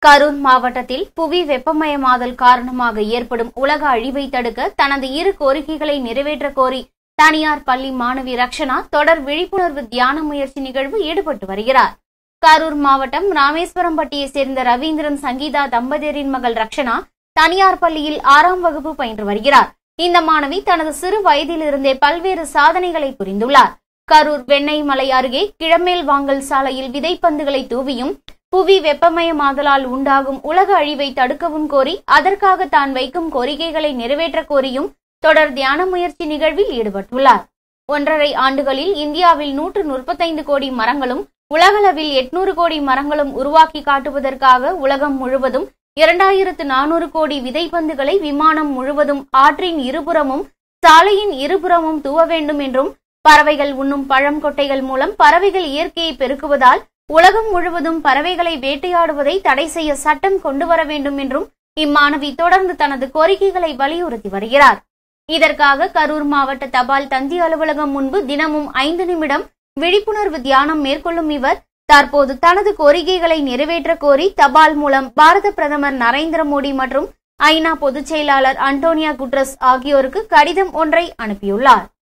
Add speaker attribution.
Speaker 1: கரூர் மாவட்டத்தில் புவி வெப்பமயமாதல் காரணமாக ஏற்படும் உலக அழிவை தடுக்க தனது இரு கோரிக்கைகளை நிறைவேற்ற கோரி தனியார் பள்ளி மாணவி ரக்ஷனா தொடர் விழிப்புணர்வு தியான முயற்சி நிகழ்வு ஈடுபட்டு வருகிறார் கரூர் மாவட்டம் ராமேஸ்வரம்பட்டியை சேர்ந்த ரவீந்திரன் சங்கீதா தம்பதியரின் மகள் ரக்ஷனா தனியார் பள்ளியில் ஆறாம் வகுப்பு பயின்று வருகிறார் இந்த மாணவி தனது சிறு வயதிலிருந்தே பல்வேறு சாதனைகளை புரிந்துள்ளார் கரூர் வெண்ணெய் மலை அருகே கிழமேல் வாங்கல் சாலையில் விதைப்பந்துகளை தூவியும் புவி வெப்பமயமாதலால் உண்டாகும் உலக அழிவை தடுக்கவும் கோரி அதற்காக தான் வைக்கும் கோரிக்கைகளை நிறைவேற்ற கோரியும் தொடர் தியான முயற்சி நிகழ்வில் ஈடுபட்டுள்ளார் ஒன்றரை ஆண்டுகளில் இந்தியாவில் நூற்று முப்பத்தைந்து கோடி மரங்களும் உலகளவில் எட்நூறு கோடி மரங்களும் உருவாக்கி காட்டுவதற்காக உலகம் முழுவதும் இரண்டாயிரத்து நானூறு கோடி விதைப்பந்துகளை விமானம் முழுவதும் ஆற்றின் இருபுறமும் சாலையின் இருபுறமும் தூவ வேண்டும் என்றும் பறவைகள் உண்ணும் பழம் கொட்டைகள் மூலம் பறவைகள் இயற்கையை பெருக்குவதால் உலகம் முழுவதும் பறவைகளை வேட்டையாடுவதை தடை செய்ய சட்டம் கொண்டு வர வேண்டும் என்றும் இம்மாணவி தொடர்ந்து தனது கோரிக்கைகளை வலியுறுத்தி வருகிறார் இதற்காக கரூர் மாவட்ட தபால் தந்தி அலுவலகம் முன்பு தினமும் ஐந்து நிமிடம் விழிப்புணர்வு தியானம் மேற்கொள்ளும் இவர் தற்போது தனது கோரிக்கைகளை நிறைவேற்ற கோரி தபால் மூலம் பாரத பிரதமர் நரேந்திர மோடி மற்றும் ஐநா பொதுச் செயலாளர் அண்டோனியா குட்ரஸ் ஆகியோருக்கு கடிதம் ஒன்றை அனுப்பியுள்ளார்